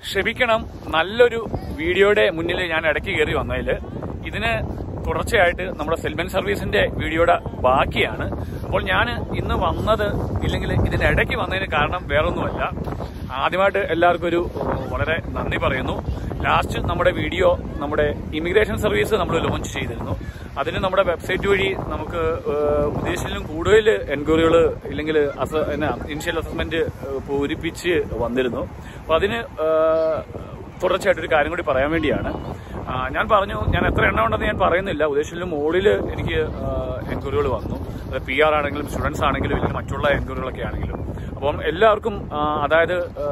ക്ഷമിക്കണം നല്ലൊരു വീഡിയോയുടെ മുന്നിൽ ഞാൻ ഇടയ്ക്ക് കയറി വന്നതിൽ ഇതിന് തുടർച്ചയായിട്ട് നമ്മുടെ സെൽമെന്റ് സർവീസിന്റെ വീഡിയോയുടെ ബാക്കിയാണ് അപ്പോൾ ഞാൻ ഇന്ന് വന്നത് ഇല്ലെങ്കിൽ ഇതിനിടയ്ക്ക് വന്നതിന് കാരണം വേറൊന്നുമല്ല ആദ്യമായിട്ട് എല്ലാവർക്കും ഒരു വളരെ നന്ദി പറയുന്നു ലാസ്റ്റ് നമ്മുടെ വീഡിയോ നമ്മുടെ ഇമിഗ്രേഷൻ സർവീസ് നമ്മൾ ലോഞ്ച് ചെയ്തിരുന്നു അതിന് നമ്മുടെ വെബ്സൈറ്റ് വഴി നമുക്ക് ഏഹ്, ഉദ്ദേശിച്ചിലും കൂടുതൽ എൻക്വയറികൾ ഇല്ലെങ്കിൽ അസ ഇനിഷ്യൽ അസസ്മെന്റ് പൂരിപ്പിച്ച് വന്നിരുന്നു അപ്പോൾ അതിന് ഏഹ്, തുടർച്ചയായിട്ട് ഒരു കാര്യം കൂടി പറയാൻ വേണ്ടിയാണ് ആ, ഞാൻ പറഞ്ഞു ഞാൻ എത്ര എണ്ണം ഉണ്ടെന്ന് ഞാൻ പറയുന്നില്ല ഉദ്ദേശിച്ചിലും മുകളിൽ എനിക്ക് എൻക്വയറികൾ വന്നു അത് പി ആർ ആണെങ്കിലും സ്റ്റുഡൻസ് ആണെങ്കിലും ഇല്ലെങ്കിൽ മറ്റുള്ള എൻക്വയറികളൊക്കെ ആണെങ്കിലും അപ്പം എല്ലാവർക്കും ആ, അതായത്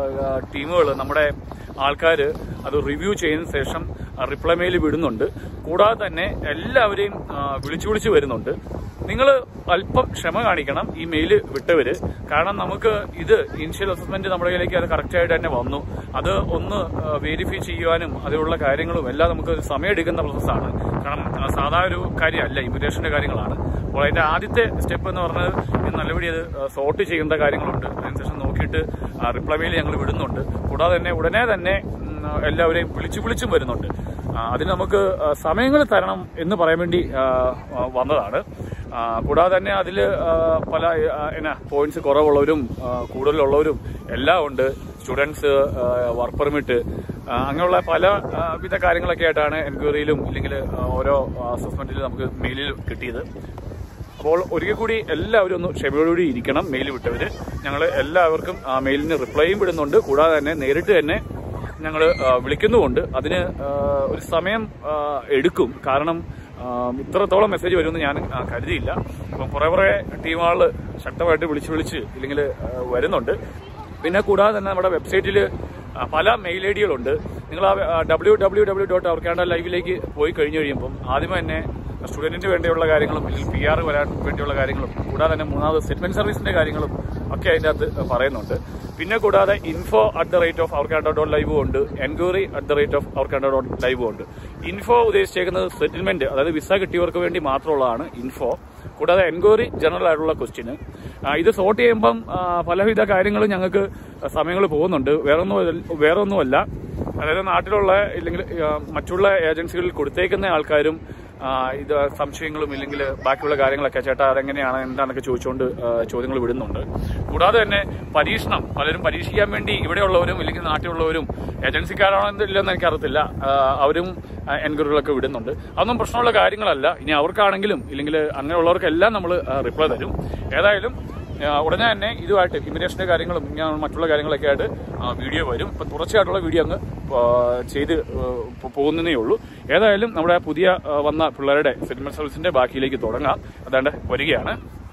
ടീമുകൾ നമ്മുടെ ആൾക്കാർ അത് റിവ്യൂ ചെയ്തതിനു ശേഷം റിപ്ലൈ മെയിൽ വിടുന്നുണ്ട് കൂടാതെ തന്നെ എല്ലാവരെയും ആ, വിളിച്ചു വിളിച്ച് വരുന്നുണ്ട് നിങ്ങൾ അല്പം ക്ഷമ കാണിക്കണം ഈ മെയില് വിട്ടവര് കാരണം നമുക്ക് ഇത് ഇനിഷ്യൽ അസസ്മെന്റ് നമ്മുടെ കയ്യിലേക്ക് അത് കറക്റ്റ് ആയിട്ട് തന്നെ വന്നു അത് ഒന്ന് വെരിഫൈ ചെയ്യുവാനും അതിലുള്ള കാര്യങ്ങളും എല്ലാം നമുക്ക് സമയമെടുക്കുന്ന പ്രോസസ്സാണ് കാരണം ആ, സാധാ ഒരു കാര്യമല്ല ഇമിഗ്രേഷന്റെ കാര്യങ്ങളാണ് അപ്പോൾ അതിന്റെ ആദ്യത്തെ സ്റ്റെപ്പ് എന്ന് പറഞ്ഞത് ഇത് നല്ലപടി അത് സോർട്ട് ചെയ്യേണ്ട കാര്യങ്ങളുണ്ട് അതിനുശേഷം നോക്കിയിട്ട് റിപ്ലൈ മെയിൽ ഞങ്ങൾ വിടുന്നുണ്ട് കൂടാതെ തന്നെ ഉടനെ തന്നെ ഉം, എല്ലാവരെയും വിളിച്ചു വിളിച്ചും വരുന്നുണ്ട് ആ, അതിന് നമുക്ക് സമയങ്ങൾ തരണം എന്ന് പറയാൻ വേണ്ടി ആ, ആ, വന്നതാണ് ആ, കൂടാതെ തന്നെ അതിൽ പല ആ, എന്നാ പോയിന്റ്സ് കുറവുള്ളവരും ആ, കൂടുതലുള്ളവരും എല്ലാം ഉണ്ട് സ്റ്റുഡൻസ് വർക്ക് പെർമിറ്റ് അങ്ങനെയുള്ള പല ആ, വിധ കാര്യങ്ങളൊക്കെ ആയിട്ടാണ് എൻക്വയറിയിലും ഇല്ലെങ്കിൽ ആ, ഓരോ അസസ്മെന്റിലും നമുക്ക് മെയിലിൽ കിട്ടിയത് അപ്പോൾ ഒരിക്കൽ കൂടി എല്ലാവരും ഒന്ന് ക്ഷമയോടുകൂടി ഇരിക്കണം മെയിൽ വിട്ടവര് ഞങ്ങൾ എല്ലാവർക്കും ആ മെയിലിന് റിപ്ലൈയും വിടുന്നുണ്ട് കൂടാതെ തന്നെ നേരിട്ട് തന്നെ ഞങ്ങൾ വിളിക്കുന്നുമുണ്ട് അതിന് ആ, ഒരു സമയം ആ, എടുക്കും കാരണം ആ, ഇത്രത്തോളം മെസ്സേജ് വരുമെന്ന് ഞാൻ ആ, കരുതിയില്ല അപ്പം കുറെ കുറെ ടീമുകൾ ശക്തമായിട്ട് വിളിച്ച് വിളിച്ച് ഇല്ലെങ്കിൽ ആ, വരുന്നുണ്ട് പിന്നെ കൂടാതെ തന്നെ നമ്മുടെ വെബ്സൈറ്റിൽ പല മെയിൽ ഐ ഡികളുണ്ട് നിങ്ങൾ ആ ഡബ്ല്യൂ ഡബ്ല്യൂ ഡബ്ല്യൂ ഡോട്ട് അവർക്കാണ്ട ലൈവിലേക്ക് പോയി കഴിഞ്ഞു കഴിയുമ്പം ആദ്യമേ തന്നെ സ്റ്റുഡന്റിന് വേണ്ടിയുള്ള കാര്യങ്ങളും അല്ലെങ്കിൽ പി ആർ വരാൻ വേണ്ടിയുള്ള കാര്യങ്ങളും കൂടാതെ തന്നെ മൂന്നാമത് സെറ്റിൽമെന്റ് സർവീസിന്റെ കാര്യങ്ങളും ഒക്കെ അതിൻ്റെ അകത്ത് പറയുന്നുണ്ട് പിന്നെ കൂടാതെ info at the rate of അവർ കാണ്ട ഡോട്ട് ലൈവും ഉണ്ട് enquiry at the rate of അവർ കാണ്ട ഡോട്ട് ലൈവും ഉണ്ട് ഇൻഫോ ഉദ്ദേശിച്ചേക്കുന്നത് സെറ്റിൽമെന്റ് അതായത് വിസ കിട്ടിയവർക്ക് വേണ്ടി മാത്രമുള്ളതാണ് ഇൻഫോ കൂടാതെ എൻക്വയറി ജനറൽ ആയിട്ടുള്ള ക്വസ്റ്റ്യന് ഇത് സോർട്ട് ചെയ്യുമ്പം ആ, പലവിധ കാര്യങ്ങളും ഞങ്ങൾക്ക് സമയങ്ങൾ പോകുന്നുണ്ട് വേറൊന്നും വേറൊന്നുമല്ല അതായത് നാട്ടിലുള്ള ഇല്ലെങ്കിൽ ആ, മറ്റുള്ള ഏജൻസികളിൽ കൊടുത്തേക്കുന്ന ആൾക്കാരും ആ, ഇത് സംശയങ്ങളും ഇല്ലെങ്കിൽ ബാക്കിയുള്ള കാര്യങ്ങളൊക്കെ ചേട്ടാ അതെങ്ങനെയാണ് എന്താണെന്നൊക്കെ ചോദിച്ചുകൊണ്ട് ചോദ്യങ്ങൾ വിടുന്നുണ്ട് കൂടാതെ തന്നെ പരീക്ഷണം പലരും പരീക്ഷിക്കാൻ വേണ്ടി ഇവിടെയുള്ളവരും ഇല്ലെങ്കിൽ നാട്ടിലുള്ളവരും ഏജൻസിക്കാരാണോ ഇല്ലെന്ന് എനിക്കറിയത്തില്ല ആ, അവരും എൻക്വയറികളൊക്കെ വിടുന്നുണ്ട് അതൊന്നും പ്രശ്നമുള്ള കാര്യങ്ങളല്ല ഇനി അവർക്കാണെങ്കിലും ഇല്ലെങ്കിൽ അങ്ങനെയുള്ളവർക്കെല്ലാം നമ്മൾ റിപ്ലൈ തരും ഏതായാലും ആ, ഉടനെ തന്നെ ഇതുമായിട്ട് ഇമിഗ്രേഷന്റെ കാര്യങ്ങളും ഇങ്ങനെ മറ്റുള്ള കാര്യങ്ങളൊക്കെ ആയിട്ട് ആ, വീഡിയോ വരും ഇപ്പം തുടർച്ചയായിട്ടുള്ള വീഡിയോ അങ്ങ് ആ, ചെയ്ത് ആ, പോ- പോകുന്നതേ ഉള്ളൂ ഏതായാലും നമ്മുടെ പുതിയ ആ, വന്ന പിള്ളേരുടെ സെറ്റിൽമെന്റ് സർവീസിന്റെ ബാക്കിയിലേക്ക് തുടങ്ങാം അതാണ്ട് വരികയാണ്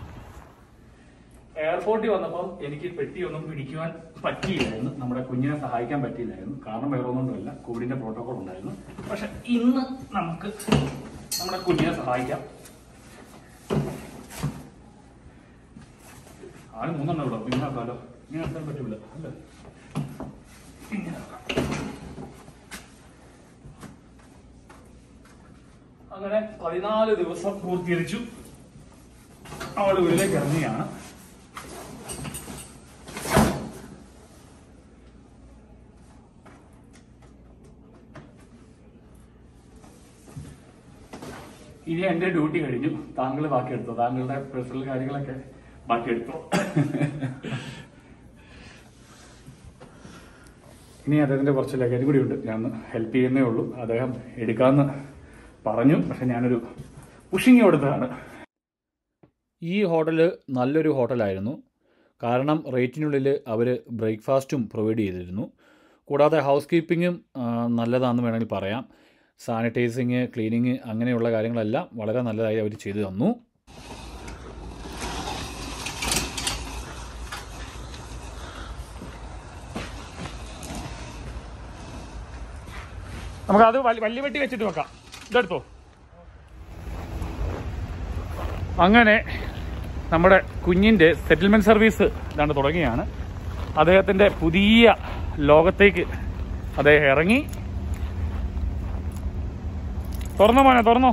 എയർപോർട്ടിൽ വന്നപ്പം എനിക്ക് പെട്ടിയൊന്നും പിടിക്കുവാൻ പറ്റിയില്ലായിരുന്നു നമ്മുടെ കുഞ്ഞിനെ സഹായിക്കാൻ പറ്റിയില്ലായിരുന്നു കാരണം വേറെ ഒന്നുമല്ല കോവിഡിന്റെ പ്രോട്ടോകോൾ ഉണ്ടായിരുന്നു പക്ഷെ ഇന്ന് നമുക്ക് നമ്മുടെ കുഞ്ഞിനെ സഹായിക്കാം ആള് മൂന്നെണ്ണം ഉള്ളൂ ഇങ്ങനെ ആക്കാലോ ഇങ്ങനെ ആക്കാൻ പറ്റൂല അല്ലേ ഇങ്ങനെ ആക്കാം. അങ്ങനെ പതിനാല് ദിവസം പൂർത്തീകരിച്ചു അവൾ വീട്ടിലേക്ക് ഇറങ്ങിയാണ് ഇനി എന്റെ ഡ്യൂട്ടി കഴിഞ്ഞു താങ്കൾ ബാക്കിയെടുത്തോ താങ്കളുടെ പേഴ്സണൽ കാര്യങ്ങളൊക്കെ ബാക്കിയെടുത്തോ ഇനി അദ്ദേഹത്തിന്റെ കുറച്ച് ലഗേജ് കൂടി ഉണ്ട് ഞാൻ ഹെൽപ്പ് ചെയ്യുന്നേ ഉള്ളൂ അദ്ദേഹം എടുക്കാമെന്ന് പറഞ്ഞു പക്ഷെ ഞാനൊരു പുഷിങ് കൊടുത്തതാണ് ഈ ഹോട്ടല് നല്ലൊരു ഹോട്ടലായിരുന്നു കാരണം റേറ്റിനുള്ളിൽ അവർ ബ്രേക്ക്ഫാസ്റ്റും പ്രൊവൈഡ് ചെയ്തിരുന്നു കൂടാതെ ഹൗസ് കീപ്പിങ്ങും ആ, നല്ലതാണെന്ന് വേണമെങ്കിൽ പറയാം സാനിറ്റൈസിങ് ക്ലീനിങ് അങ്ങനെയുള്ള കാര്യങ്ങളെല്ലാം വളരെ നല്ലതായി അവർ ചെയ്തു തന്നു നമുക്ക് അത് വലിയ വെട്ടി വെച്ചിട്ട് വെക്കാം ഇതെടുത്തോ അങ്ങനെ നമ്മുടെ കുഞ്ഞിൻ്റെ സെറ്റിൽമെന്റ് സർവീസ് ഇതാണ്ട് തുടങ്ങിയാണ് അദ്ദേഹത്തിൻ്റെ പുതിയ ലോകത്തേക്ക് അദ്ദേഹം ഇറങ്ങി തുറന്നോ മോനെ തുറന്നോ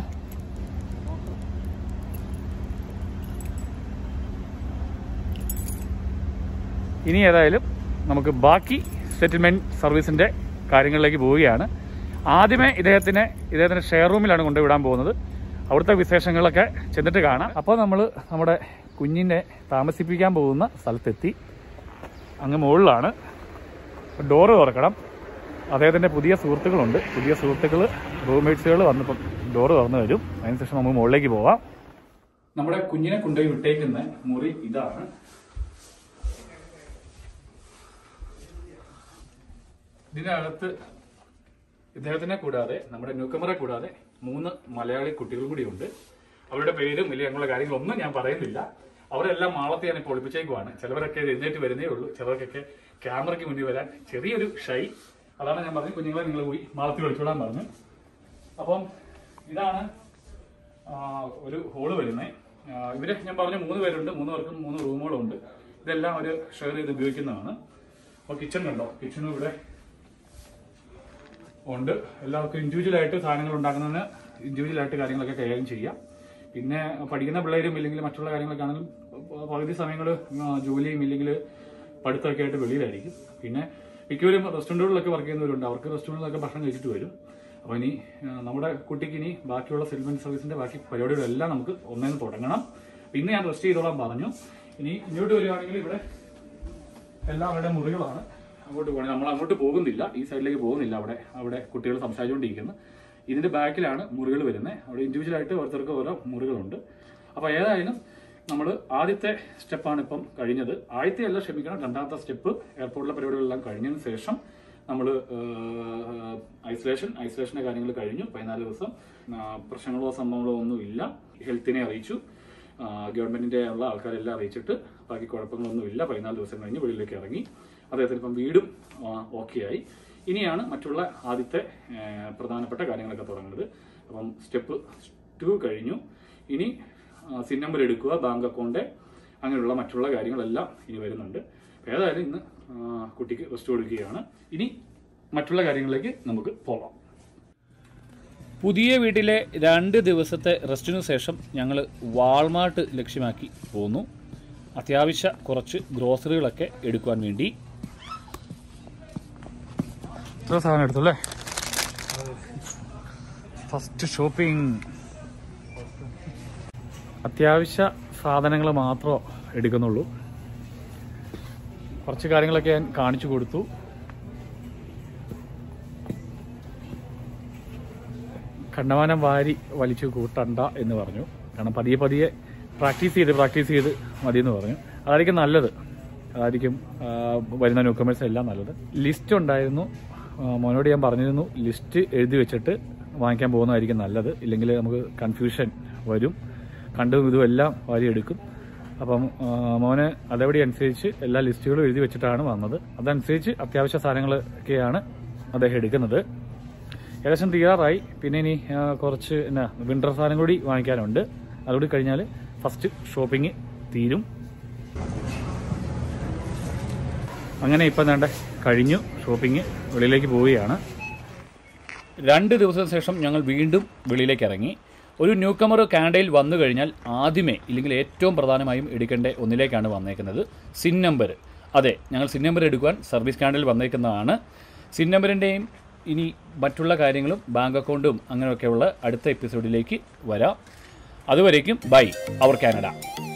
ഇനി ഏതായാലും നമുക്ക് ബാക്കി സെറ്റിൽമെന്റ് സർവീസിന്റെ കാര്യങ്ങളിലേക്ക് പോവുകയാണ് ആദ്യമേ ഇദ്ദേഹത്തിനെ ഇദ്ദേഹത്തിന്റെ ഷെയർ റൂമിലാണ് കൊണ്ടുവിടാൻ പോകുന്നത് അവിടുത്തെ വിശേഷങ്ങളൊക്കെ ചെന്നിട്ട് കാണാം അപ്പോൾ നമ്മൾ നമ്മുടെ കുഞ്ഞിനെ താമസിപ്പിക്കാൻ പോകുന്ന സ്ഥലത്തെത്തി അങ്ങ് മുകളിലാണ് ഡോറ് തുറക്കണം അദ്ദേഹത്തിൻ്റെ പുതിയ സുഹൃത്തുക്കളുണ്ട് പുതിയ സുഹൃത്തുക്കൾ റൂംമേറ്റ്സുകൾ വന്നപ്പം ഡോറ് തുറന്നു വരും അതിനുശേഷം നമുക്ക് മുകളിലേക്ക് പോവാം നമ്മുടെ കുഞ്ഞിനെ കൊണ്ടുപോയി വിട്ടേക്കുന്ന മുറി ഇതാണ് ഇതിനകത്ത് ഇദ്ദേഹത്തിനെ കൂടാതെ നമ്മുടെ ന്യൂക്കമറെ കൂടാതെ മൂന്ന് മലയാളി കുട്ടികളും കൂടിയുണ്ട് അവരുടെ പേരും വലിയ അങ്ങനെയുള്ള കാര്യങ്ങളൊന്നും ഞാൻ പറയുന്നില്ല അവരെല്ലാം മാളത്തെ ഞാൻ ഇപ്പോൾ ഒളിപ്പിച്ചേക്കുവാണ് ചിലവരൊക്കെ എഴുന്നേറ്റ് വരുന്നേ ഉള്ളൂ ചിലർക്കൊക്കെ ക്യാമറയ്ക്ക് മുന്നിൽ വരാൻ ചെറിയൊരു ഷൈ അതാണ് ഞാൻ പറഞ്ഞു കുഞ്ഞുങ്ങളെ നിങ്ങൾ പോയി മാളത്തിൽ വിളിച്ചോടാൻ പറഞ്ഞു അപ്പം ഇതാണ് ആ, ഒരു ഹോള് വരുന്നത് ഇവര് ഞാൻ പറഞ്ഞ മൂന്ന് പേരുണ്ട് മൂന്ന് പേർക്കും മൂന്ന് റൂമുകളുണ്ട് ഇതെല്ലാം അവർ ഷെയർ ചെയ്ത് ഉപയോഗിക്കുന്നതാണ് അപ്പോൾ കിച്ചൺ കണ്ടോ കിച്ചണും ഇവിടെ ഉണ്ട് എല്ലാവർക്കും ഇൻഡിവിജ്വൽ ആയിട്ട് സാധനങ്ങൾ ഉണ്ടാക്കുന്നതിന് ഇൻഡിവിജ്വൽ ആയിട്ട് കാര്യങ്ങളൊക്കെ കൈകാര്യം ചെയ്യാം പിന്നെ പഠിക്കുന്ന പിള്ളേരും ഇല്ലെങ്കിൽ മറ്റുള്ള കാര്യങ്ങളൊക്കെ ആണെങ്കിലും പ- പകുതി സമയങ്ങൾ ജോലിയും ഇല്ലെങ്കിൽ പഠിത്തമൊക്കെ ആയിട്ട് വെളിയിലായിരിക്കും പിന്നെ മിക്കവരും റെസ്റ്റോറൻറ്റുകളിലൊക്കെ വർക്ക് ചെയ്യുന്നവരുണ്ട് അവർക്ക് റെസ്റ്റോറൻറ്റിലൊക്കെ ഭക്ഷണം കഴിച്ചിട്ട് വരും അപ്പോൾ ഇനി ആ, നമ്മുടെ കുട്ടിക്ക് ഇനി ബാക്കിയുള്ള സെൽമെന്റ് സർവീസിന്റെ ബാക്കി പരിപാടികളെല്ലാം നമുക്ക് ഒന്നേന്ന് തുടങ്ങണം പിന്നെ ഞാൻ റെസ്റ്റ് ചെയ്തോളാൻ പറഞ്ഞു ഇനി ഇങ്ങോട്ട് വരികയാണെങ്കിൽ ഇവിടെ എല്ലാം അവരുടെ മുറികളാണ് അങ്ങോട്ട് പോകണം നമ്മൾ അങ്ങോട്ട് പോകുന്നില്ല ഈ സൈഡിലേക്ക് പോകുന്നില്ല അവിടെ അവിടെ കുട്ടികൾ സംസാരിച്ചുകൊണ്ടിരിക്കുന്നു ഇതിന്റെ ബാക്കിലാണ് മുറികൾ വരുന്നത് അവിടെ ഇൻഡിവിജ്വൽ ആയിട്ട് ഓരോരുത്തർക്ക് ഓരോ മുറികളുണ്ട് അപ്പോൾ ഏതായാലും നമ്മൾ ആദ്യത്തെ സ്റ്റെപ്പാണ് ഇപ്പം കഴിഞ്ഞത് ആദ്യത്തെ അല്ല ക്ഷമിക്കണം രണ്ടാമത്തെ സ്റ്റെപ്പ് എയർപോർട്ടിലെ പരിപാടികളെല്ലാം കഴിഞ്ഞതിന് ശേഷം നമ്മൾ ഐസൊലേഷൻ ഐസൊലേഷന്റെ കാര്യങ്ങൾ കഴിഞ്ഞു പതിനാല് ദിവസം ആ, പ്രശ്നങ്ങളോ സംഭവങ്ങളോ ഒന്നും ഇല്ല ഹെൽത്തിനെ അറിയിച്ചു ആ, ഗവൺമെന്റിന്റെ ഉള്ള ആൾക്കാരെല്ലാം അറിയിച്ചിട്ട് ബാക്കി കുഴപ്പങ്ങളൊന്നും ഇല്ല പതിനാല് ദിവസം കഴിഞ്ഞ് വെളിയിലേക്ക് ഇറങ്ങി അദ്ദേഹത്തിന് ഇപ്പം വീടും ഓക്കെ ആയി ഇനിയാണ് മറ്റുള്ള ആദ്യത്തെ ആ, പ്രധാനപ്പെട്ട കാര്യങ്ങളൊക്കെ തുടങ്ങുന്നത് അപ്പം സ്റ്റെപ്പ് ടു കഴിഞ്ഞു ഇനി സിൻ നമ്പർ എടുക്കുക ബാങ്ക് അക്കൗണ്ട് അങ്ങനെയുള്ള മറ്റുള്ള കാര്യങ്ങളെല്ലാം ഇനി വരുന്നുണ്ട് അപ്പൊ ഏതായാലും ഇന്ന് ആ, കുട്ടിക്ക് റെസ്റ്റ് കൊടുക്കുകയാണ് ഇനി മറ്റുള്ള കാര്യങ്ങളിലേക്ക് നമുക്ക് പോകാം പുതിയ വീട്ടിലെ രണ്ട് ദിവസത്തെ റെസ്റ്റിനു ശേഷം ഞങ്ങൾ വാൾമാർട്ട് ലക്ഷ്യമാക്കി പോന്നു അത്യാവശ്യ കുറച്ച് ഗ്രോസറികളൊക്കെ എടുക്കുവാൻ വേണ്ടി ഇത്ര സാധനം എടുത്തല്ലേ ഫസ്റ്റ് ഷോപ്പിംഗ് അത്യാവശ്യ സാധനങ്ങൾ മാത്രമേ എടുക്കുന്നുള്ളൂ കുറച്ച് കാര്യങ്ങളൊക്കെ ഞാൻ കാണിച്ചു കൊടുത്തു കണ്ടമാനം വാരി വലിച്ചു കൂട്ടണ്ട എന്ന് പറഞ്ഞു കാരണം പതിയെ പതിയെ പ്രാക്ടീസ് ചെയ്ത് പ്രാക്ടീസ് ചെയ്ത് മതി എന്ന് പറഞ്ഞു അതായിരിക്കും നല്ലത് അതായിരിക്കും ആ, വരുന്ന ന്യൂ കമേഴ്സ് എല്ലാം നല്ലത് ലിസ്റ്റ് ഉണ്ടായിരുന്നു ആ, മോനോട് ഞാൻ പറഞ്ഞിരുന്നു ലിസ്റ്റ് എഴുതി വെച്ചിട്ട് വാങ്ങിക്കാൻ പോകുന്നതായിരിക്കും നല്ലത് ഇല്ലെങ്കിൽ നമുക്ക് കൺഫ്യൂഷൻ വരും കണ്ടും ഇതും എല്ലാം വാരി എടുക്കും അപ്പം ആ, മോന് അതേപടി അനുസരിച്ച് എല്ലാ ലിസ്റ്റുകളും എഴുതി വെച്ചിട്ടാണ് വന്നത് അതനുസരിച്ച് അത്യാവശ്യ സാധനങ്ങളൊക്കെയാണ് അദ്ദേഹം എടുക്കുന്നത് ഏകദേശം തീരാറായി പിന്നെ ഇനി ആ, കുറച്ച് എന്നാ വിന്റർ സാധനം കൂടി വാങ്ങിക്കാനുണ്ട് അതുകൂടി കഴിഞ്ഞാൽ ഫസ്റ്റ് ഷോപ്പിംഗ് തീരും അങ്ങനെ ഇപ്പം വേണ്ട കഴിഞ്ഞു ഷോപ്പിംഗ് വെളിയിലേക്ക് പോവുകയാണ് രണ്ട് ദിവസത്തിന് ശേഷം ഞങ്ങൾ വീണ്ടും വെളിയിലേക്ക് ഇറങ്ങി ഒരു ന്യൂ കമർ കാനഡയിൽ വന്നു കഴിഞ്ഞാൽ ആദ്യമേ ഇല്ലെങ്കിൽ ഏറ്റവും പ്രധാനമായും എടുക്കേണ്ട ഒന്നിലേക്കാണ് വന്നേക്കുന്നത് സിൻ നമ്പർ അതെ ഞങ്ങൾ സിൻ നമ്പർ എടുക്കുവാൻ സർവീസ് കാനഡയിൽ വന്നേക്കുന്നതാണ് സിൻ നമ്പറിൻ്റെയും ഇനി മറ്റുള്ള കാര്യങ്ങളും ബാങ്ക് അക്കൗണ്ടും അങ്ങനെയൊക്കെയുള്ള അടുത്ത എപ്പിസോഡിലേക്ക് വരാം അതുവരേക്കും ബൈ അവർ കാനഡ